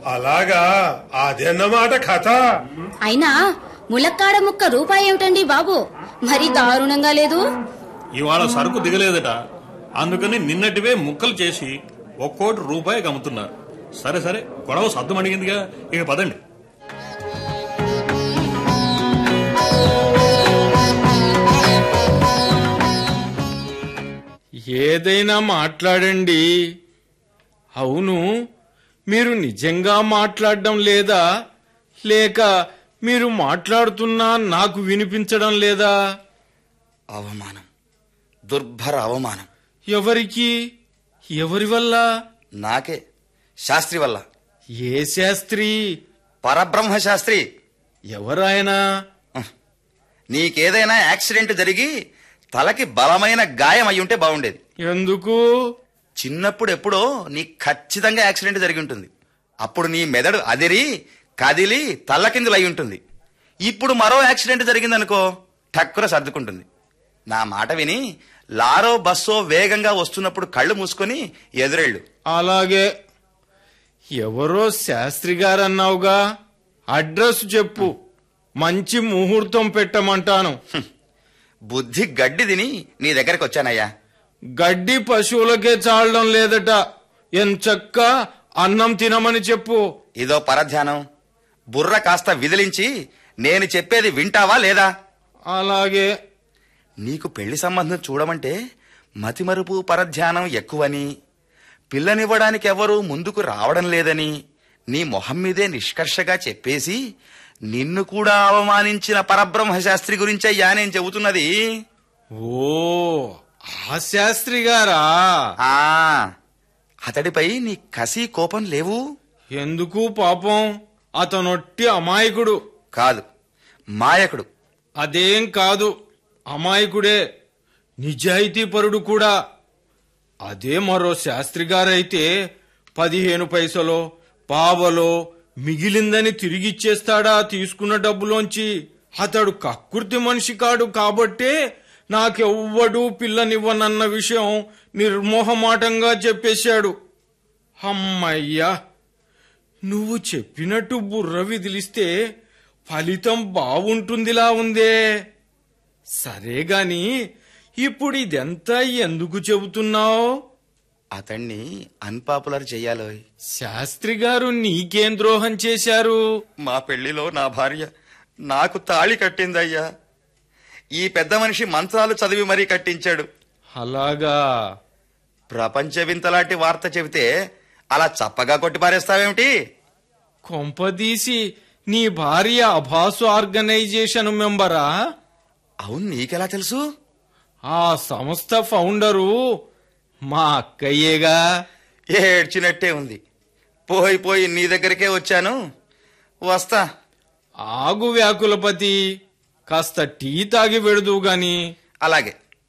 అలాగా అదన్నమాట కథ అయినా ములక్కాడ ముక్క రూపాయి ఏమిటండి బాబు మరి దారుణంగా లేదు ఇవాళ సరుకు దిగలేదట అందుకని నిన్నటివే ముక్కలు చేసి ఒక్కోటి రూపాయికి అమ్ముతున్నారు సరే సరే గొడవ సద్దు అడిగిందిగా ఇక పదండి ఏదైనా మాట్లాడండి అవును మీరు నిజంగా మాట్లాడడం లేదా లేక మీరు మాట్లాడుతున్నా నాకు వినిపించడం లేదా అవమానం దుర్భర అవమానం ఎవరికి ఎవరి వల్ల నాకే శాస్త్రి వల్ల ఏ శాస్త్రి పరబ్రహ్మ శాస్త్రి ఎవరాయనా ఉహ్. నీకేదైనా యాక్సిడెంట్ జరిగి తలకి బలమైన గాయం అయి ఉంటే బాగుండేది ఎందుకు చిన్నప్పుడు ఎప్పుడో నీకు ఖచ్చితంగా యాక్సిడెంట్ జరిగి ఉంటుంది అప్పుడు నీ మెదడు అదిరి కదిలి తల్లకిందులు అయి ఉంటుంది ఇప్పుడు మరో యాక్సిడెంట్ జరిగిందనుకో టక్కున సర్దుకుంటుంది నా మాట విని లారో బస్సో వేగంగా వస్తున్నప్పుడు కళ్ళు మూసుకొని ఎదురెళ్ళు అలాగే ఎవరో శాస్త్రి గారన్నావుగా అడ్రస్ చెప్పు మంచి ముహూర్తం పెట్టమంటాను బుద్ధి గడ్డి తిని నీ దగ్గరకు వచ్చానయ్యా గడ్డి పశువులకే చాలడం లేదట ఎంచక్క అన్నం తినమని చెప్పు ఇదో పరధ్యానం బుర్ర కాస్త విదిలించి నేను చెప్పేది వింటావా లేదా అలాగే నీకు పెళ్లి సంబంధం చూడమంటే మతిమరుపు పరధ్యానం ఎక్కువని పిల్లనివ్వడానికి ఎవరూ ముందుకు రావడం లేదని నీ మొహం మీదే నిష్కర్షగా చెప్పేసి నిన్ను కూడా అవమానించిన పరబ్రహ్మ శాస్త్రి గురించయ్యా నేను చెబుతున్నది ఓ ఆ శాస్త్రి గారా ఆ అతడిపై నీ కసి కోపం లేవు ఎందుకు పాపం అతనొట్టి అమాయకుడు కాదు మాయకుడు అదేం కాదు అమాయకుడే నిజాయితీపరుడు కూడా అదే మరో శాస్త్రి గారైతే పదిహేను పైసలో పావలో మిగిలిందని తిరిగిచ్చేస్తాడా తీసుకున్న డబ్బులోంచి అతడు కక్కుర్తి మనిషి కాడు కాబట్టే నాకెవ్వడూ పిల్లనివ్వనన్న విషయం నిర్మోహమాటంగా చెప్పేశాడు అమ్మయ్యా నువ్వు చెప్పినట్టు బుర్ర విదిలిస్తే ఫలితం బావుంటుందిలా ఉందే సరే గాని ఇప్పుడు ఇదెంతా ఎందుకు చెబుతున్నావు అతన్ని అన్పాపులర్ చెయ్యాలోయ్ శాస్త్రి గారు నీకేం ద్రోహం చేశారు మా పెళ్లిలో నా భార్య నాకు తాళి కట్టిందయ్యా ఈ పెద్ద మనిషి మంత్రాలు చదివి మరీ కట్టించాడు అలాగా ప్రపంచ వింతలాంటి వార్త చెబితే అలా చప్పగా కొట్టి పారేస్తావేమిటి కొంపదీసి నీ భార్య అభాసు ఆర్గనైజేషన్ మెంబరా అవును నీకెలా తెలుసు ఆ సంస్థ ఫౌండరు మా అక్కయ్యేగా ఏడ్చినట్టే ఉంది పోయి పోయి నీ దగ్గరికే వచ్చాను వస్తా ఆగు వ్యాకులపతి కాస్త టీ తాగి వెడుదు గాని అలాగే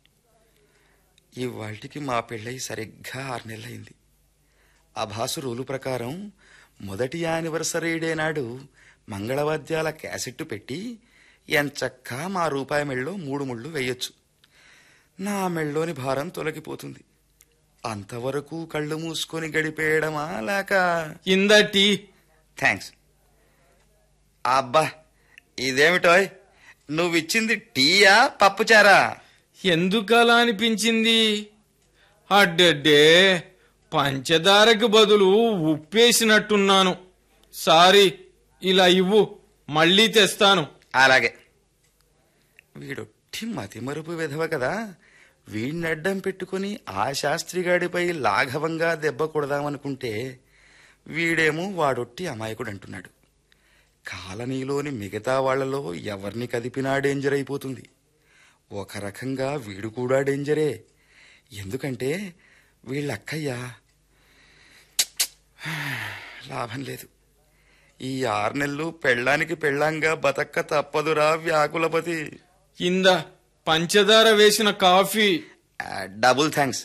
ఇవాళకి మా పెళ్ళై సరిగ్గా ఆరు నెలలైంది అభాసు రూలు ప్రకారం మొదటి యానివర్సరీ డే నాడు మంగళవాద్యాల క్యాసెట్టు పెట్టి ఎంచక్కా మా రూపాయి మెళ్ళో మూడు ముళ్ళు వేయొచ్చు నా మెళ్ళోని భారం తొలగిపోతుంది అంతవరకు కళ్ళు మూసుకొని గడిపేయడమా లేక ఇంద టీ థ్యాంక్స్ అబ్బా ఇదేమిటోయ్ నువ్విచ్చింది టీయా పప్పుచారా ఎందుకలా అనిపించింది అడ్డడ్డే పంచదారకు బదులు ఉప్పేసినట్టున్నాను సారీ ఇలా ఇవ్వు మళ్ళీ తెస్తాను అలాగే వీడొట్టి మతిమరుపు విధవ కదా వీడిని అడ్డం పెట్టుకుని ఆ శాస్త్రిగాడిపై లాఘవంగా దెబ్బ కొడదామనుకుంటే వీడేమో వాడొట్టి అమాయకుడు అంటున్నాడు కాలనీలోని మిగతా వాళ్లలో ఎవరిని కదిపినా డేంజర్ అయిపోతుంది ఒక రకంగా వీడు కూడా డేంజరే ఎందుకంటే వీళ్ళక్కయ్యా లాభం లేదు ఈ ఆరు నెలలు పెళ్ళానికి పెళ్ళంగా బతక్క తప్పదురా వ్యాకులపతి ఇంద పంచదార వేసిన కాఫీ ఆ, డబుల్ థ్యాంక్స్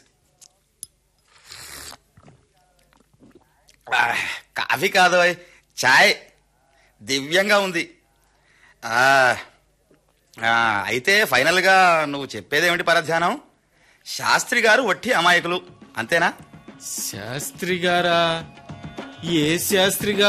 ఆ, కాఫీ కాదు ఓయ్, చాయ్ దివ్యంగా ఉంది ఆ, ఆ, అయితే ఫైనల్గా నువ్వు చెప్పేదేమిటి పరధ్యానం శాస్త్రి గారు వట్టి అమాయకులు అంతేనా శాస్త్రి గారా ఏ శాస్త్రి గారు